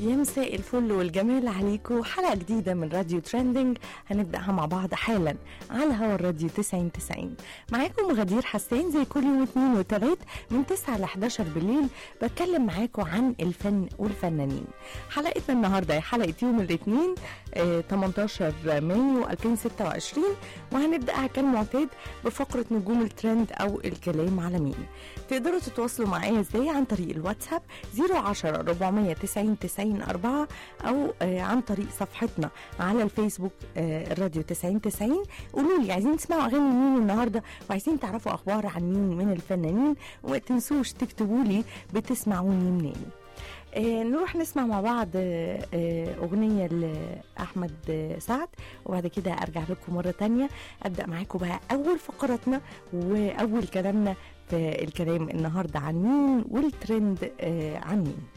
يا مساء الفل والجمال عليكم حلقة جديدة من راديو ترندنج هنبدأها مع بعض حالا على هوا الراديو 90 90 معاكم غدير حسين زي كل يوم اثنين وثلاث من 9 ل 11 بالليل بتكلم معاكم عن الفن والفنانين حلقتنا النهاردة هي حلقة يوم الاثنين آه 18 مايو 2026 وهنبدأها كالمعتاد بفقرة نجوم الترند أو الكلام على مين تقدروا تتواصلوا معايا ازاي عن طريق الواتساب 010 490 90 4 او آه عن طريق صفحتنا على الفيسبوك آه الراديو 90 90 قولوا لي عايزين تسمعوا اغاني مين النهارده وعايزين تعرفوا اخبار عن مين من الفنانين وما تنسوش تكتبوا لي بتسمعوني منين آه نروح نسمع مع بعض آه آه أغنية لأحمد آه سعد وبعد كده أرجع لكم مرة تانية أبدأ معاكم بقى أول فقراتنا وأول كلامنا في الكلام النهاردة عن مين والترند آه عن مين